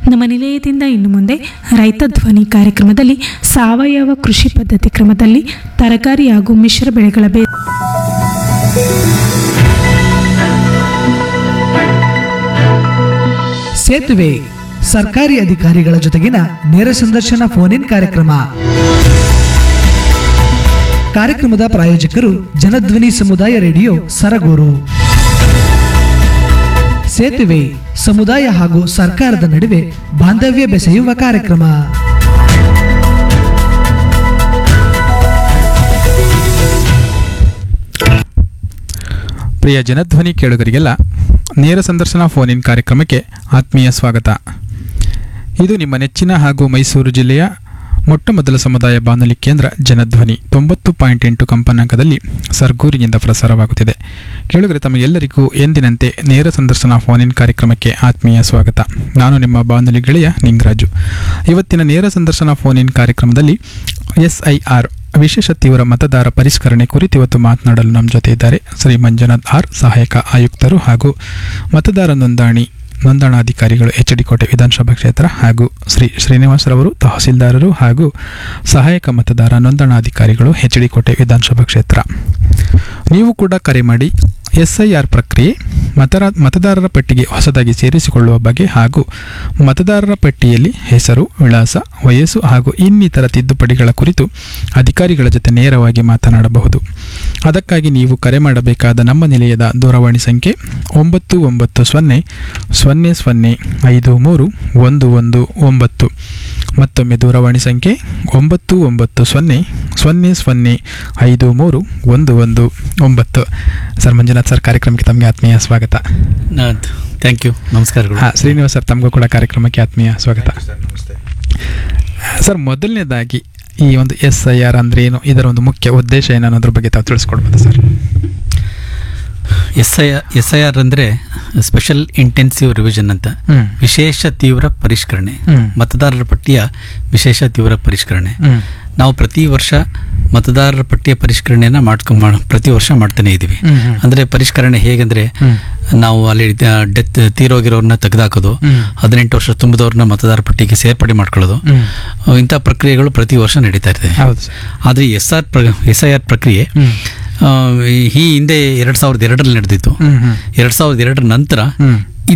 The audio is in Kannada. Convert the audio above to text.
ನಮ್ಮ ನಿಲಯದಿಂದ ಇನ್ನು ಮುಂದೆ ರೈತ ಧ್ವನಿ ಕಾರ್ಯಕ್ರಮದಲ್ಲಿ ಸಾವಯವ ಕೃಷಿ ಪದ್ಧತಿ ಕ್ರಮದಲ್ಲಿ ತರಕಾರಿ ಹಾಗೂ ಮಿಶ್ರ ಬೆಳೆಗಳ ಬೇ ಸೇತುವೆ ಸರ್ಕಾರಿ ಅಧಿಕಾರಿಗಳ ಜೊತೆಗಿನ ನೇರ ಸಂದರ್ಶನ ಫೋನ್ ಇನ್ ಕಾರ್ಯಕ್ರಮ ಕಾರ್ಯಕ್ರಮದ ಪ್ರಾಯೋಜಕರು ಜನಧ್ವನಿ ಸಮುದಾಯ ರೇಡಿಯೋ ಸರಗೂರು ಸೇತುವೆ ಸಮುದಾಯ ಹಾಗೂ ಸರ್ಕಾರದ ನಡುವೆ ಬಾಂಧವ್ಯ ಬೆಸೆಯುವ ಕಾರ್ಯಕ್ರಮ ಪ್ರಿಯ ಜನಧ್ವನಿ ಕೇಳುಗರಿಗೆಲ್ಲ ನೇರ ಸಂದರ್ಶನ ಫೋನ್ ಇನ್ ಕಾರ್ಯಕ್ರಮಕ್ಕೆ ಆತ್ಮೀಯ ಸ್ವಾಗತ ಇದು ನಿಮ್ಮ ನೆಚ್ಚಿನ ಹಾಗೂ ಮೈಸೂರು ಜಿಲ್ಲೆಯ ಮೊಟ್ಟ ಮೊದಲ ಸಮುದಾಯ ಬಾನುಲಿ ಕೇಂದ್ರ ಜನಧ್ವನಿ ತೊಂಬತ್ತು ಪಾಯಿಂಟ್ ಎಂಟು ಕಂಪನಾಂಕದಲ್ಲಿ ಸರ್ಗೂರಿನಿಂದ ಪ್ರಸಾರವಾಗುತ್ತಿದೆ ಕೇಳುಗರೆ ತಮಗೆಲ್ಲರಿಗೂ ಎಂದಿನಂತೆ ನೇರ ಸಂದರ್ಶನ ಫೋನ್ ಇನ್ ಕಾರ್ಯಕ್ರಮಕ್ಕೆ ಆತ್ಮೀಯ ಸ್ವಾಗತ ನಾನು ನಿಮ್ಮ ಬಾನುಲಿ ಗೆಳೆಯ ನಿಂಗರಾಜು ಇವತ್ತಿನ ನೇರ ಸಂದರ್ಶನ ಫೋನ್ ಇನ್ ಕಾರ್ಯಕ್ರಮದಲ್ಲಿ ಎಸ್ ಐ ಆರ್ ವಿಶೇಷ ತೀವ್ರ ಮತದಾರ ಪರಿಷ್ಕರಣೆ ಕುರಿತು ಇವತ್ತು ಮಾತನಾಡಲು ನಮ್ಮ ಜೊತೆ ಇದ್ದಾರೆ ಶ್ರೀ ಮಂಜುನಾಥ್ ಆರ್ ಸಹಾಯಕ ಆಯುಕ್ತರು ಹಾಗೂ ಮತದಾರ ನೋಂದಣಿ ನೋಂದಣಾಧಿಕಾರಿಗಳು ಎಚ್ ಡಿ ಕೋಟೆ ವಿಧಾನಸಭಾ ಕ್ಷೇತ್ರ ಹಾಗೂ ಶ್ರೀ ಶ್ರೀನಿವಾಸರವರು ತಹಸೀಲ್ದಾರರು ಹಾಗೂ ಸಹಾಯಕ ಮತದಾರ ನೋಂದಣಾಧಿಕಾರಿಗಳು ಎಚ್ ಡಿ ಕೋಟೆ ವಿಧಾನಸಭಾ ಕ್ಷೇತ್ರ ನೀವು ಕೂಡ ಕರೆ ಮಾಡಿ ಎಸ್ ಐ ಆರ್ ಪ್ರಕ್ರಿಯೆ ಮತರ ಮತದಾರರ ಪಟ್ಟಿಗೆ ಹೊಸದಾಗಿ ಸೇರಿಸಿಕೊಳ್ಳುವ ಬಗ್ಗೆ ಹಾಗೂ ಮತದಾರರ ಪಟ್ಟಿಯಲ್ಲಿ ಹೆಸರು ವಿಳಾಸ ವಯಸ್ಸು ಹಾಗೂ ಇನ್ನಿತರ ತಿದ್ದುಪಡಿಗಳ ಕುರಿತು ಅಧಿಕಾರಿಗಳ ಜೊತೆ ನೇರವಾಗಿ ಮಾತನಾಡಬಹುದು ಅದಕ್ಕಾಗಿ ನೀವು ಕರೆ ಮಾಡಬೇಕಾದ ನಮ್ಮ ನಿಲಯದ ದೂರವಾಣಿ ಸಂಖ್ಯೆ ಒಂಬತ್ತು ಒಂಬತ್ತು ಸೊನ್ನೆ ಸೊನ್ನೆ ಸೊನ್ನೆ ಐದು ಮೂರು ಒಂದು ಒಂದು ಒಂಬತ್ತು ಮತ್ತೊಮ್ಮೆ ದೂರವಾಣಿ ಸಂಖ್ಯೆ ಒಂಬತ್ತು ಒಂಬತ್ತು ಸೊನ್ನೆ ಸೊನ್ನೆ ಸೊನ್ನೆ ಐದು ಮೂರು ಒಂದು ಒಂದು ಒಂಬತ್ತು ಸರ್ ಮಂಜುನಾಥ್ ಸರ್ ಕಾರ್ಯಕ್ರಮಕ್ಕೆ ತಮಗೆ ಆತ್ಮೀಯ ಸ್ವಾಗತ ಥ್ಯಾಂಕ್ ಯು ನಮಸ್ಕಾರಗಳು ಹಾಂ ಶ್ರೀನಿವಾಸ್ ಸರ್ ತಮಗೂ ಕೂಡ ಕಾರ್ಯಕ್ರಮಕ್ಕೆ ಆತ್ಮೀಯ ಸ್ವಾಗತ ಸರ್ ಮೊದಲನೇದಾಗಿ ಈ ಒಂದು ಎಸ್ ಐ ಆರ್ ಅಂದ್ರೆ ಏನು ಇದರ ಒಂದು ಮುಖ್ಯ ಉದ್ದೇಶ ಏನು ಅನ್ನೋದ್ರ ಬಗ್ಗೆ ತಾವು ತಿಳಿಸ್ಕೊಡ್ಬೋದು sir S I S I R ಅಂದರೆ ಸ್ಪೆಷಲ್ ಇಂಟೆನ್ಸಿವ್ ರಿವಿಷನ್ ಅಂತ ಹ್ಮ್. ವಿಶೇಷ ತೀವ್ರ ಪರಿಷ್ಕರಣೆ ಹ್ಮ್. ಮತದಾರರ ಪಟ್ಟಿಯ ವಿಶೇಷ ತೀವ್ರ ಪರಿಷ್ಕರಣೆ ಹ್ಮ್. ನಾವು ಪ್ರತಿ ವರ್ಷ ಮತದಾರರ ಪಟ್ಟಿಯ ಪರಿಷ್ಕರಣೆಯನ್ನ ಮಾಡ್ಕೊಂಡ್ ಮಾಡ್- ಪ್ರತಿ ವರ್ಷ ಮಾಡ್ತಾನೆ ಇದ್ದೀವಿ ಹ್ಮ್, ಹ್ಮ್. ಅಂದ್ರೆ ಪರಿಷ್ಕರಣೆ ಹೇಗಂದ್ರೆ ಹ್ಮ್. ನಾವು ಅಲ್ಲಿ ಡೆತ್ ತೀರೋಗಿರೋರ್ನ ತೆಗೆದಾಕೋದು ಹ್ಮ್. ಹದಿನೆಂಟು ವರ್ಷ ತುಂಬಿದವ್ರನ್ನ ಮತದಾರ ಪಟ್ಟಿಗೆ ಸೇರ್ಪಡೆ ಮಾಡ್ಕೊಳ್ಳೋದು ಹ್ಮ್. ಅಹ್, ಇಂಥ ಪ್ರಕ್ರಿಯೆಗಳು ಪ್ರತಿ ವರ್ಷ ನಡೀತಾ ಇರ್ತವೆ ಹೌದು ಸರ್ ಆದರೆ S R S I R ಪ್ರಕ್ರಿಯೆ ಹ್ಮ್. ಆ, ಈ ಹಿಂದೆ ಎರಡ್ ಸಾವಿರದ ಎರಡರಲ್ಲಿ ನಡೆದಿತ್ತು ಹ್ಮ್, ಹ್ಮ್. ಎರಡ್ ಸಾವಿರದ ಎರಡರ ನಂತರ ಹ್ಮ್.